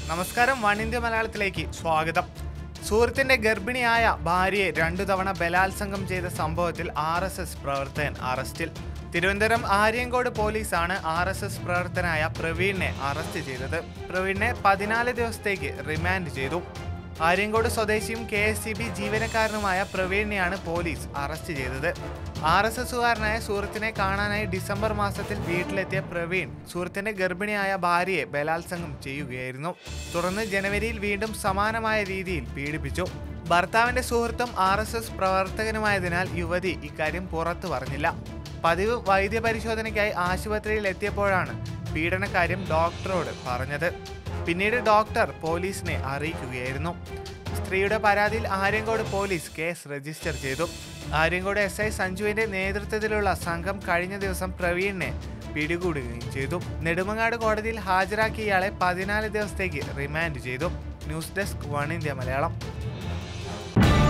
നമസ്കാരം one India മലയാളത്തിലേക്ക് സ്വാഗതം സുഹൃത്തിന്റെ ഗർഭിണിയായ ഭാര്യയെ രണ്ടു തവണ ബലാത്സംഗം ചെയ്ത സംഭവത്തിൽ ആർ എസ് എസ് പ്രവർത്തകൻ അറസ്റ്റിൽ തിരുവനന്തപുരം ആര്യങ്കോട് പോലീസാണ് ആർ എസ് എസ് പ്രവർത്തനായ പ്രവീണിനെ അറസ്റ്റ് ചെയ്തത് പ്രവീണിനെ പതിനാല് ദിവസത്തേക്ക് റിമാൻഡ് ചെയ്തു ആര്യങ്കോട് സ്വദേശിയും കെ എസ് സി ബി ജീവനക്കാരനുമായ പ്രവീണിനെയാണ് പോലീസ് അറസ്റ്റ് ചെയ്തത് ആർ എസ് എസുകാരനായ സുഹൃത്തിനെ കാണാനായി ഡിസംബർ മാസത്തിൽ വീട്ടിലെത്തിയ പ്രവീൺ സുഹൃത്തിന്റെ ഗർഭിണിയായ ഭാര്യയെ ബലാത്സംഗം ചെയ്യുകയായിരുന്നു തുടർന്ന് ജനുവരിയിൽ വീണ്ടും സമാനമായ രീതിയിൽ പീഡിപ്പിച്ചു ഭർത്താവിന്റെ സുഹൃത്തും ആർ എസ് എസ് പ്രവർത്തകനുമായതിനാൽ യുവതി ഇക്കാര്യം പുറത്തു പറഞ്ഞില്ല പതിവ് വൈദ്യപരിശോധനയ്ക്കായി ആശുപത്രിയിൽ എത്തിയപ്പോഴാണ് പീഡനക്കാര്യം ഡോക്ടറോട് പറഞ്ഞത് പിന്നീട് ഡോക്ടർ പോലീസിനെ അറിയിക്കുകയായിരുന്നു സ്ത്രീയുടെ പരാതിയിൽ ആര്യങ്കോട് പോലീസ് കേസ് രജിസ്റ്റർ ചെയ്തു ആര്യങ്കോട് എസ് ഐ സഞ്ജുവിന്റെ നേതൃത്വത്തിലുള്ള സംഘം കഴിഞ്ഞ ദിവസം പ്രവീണിനെ പിടികൂടുകയും ചെയ്തു നെടുമങ്ങാട് കോടതിയിൽ ഹാജരാക്കിയ ഇയാളെ പതിനാല് ദിവസത്തേക്ക് റിമാൻഡ് ചെയ്തു news desk one India Malayalam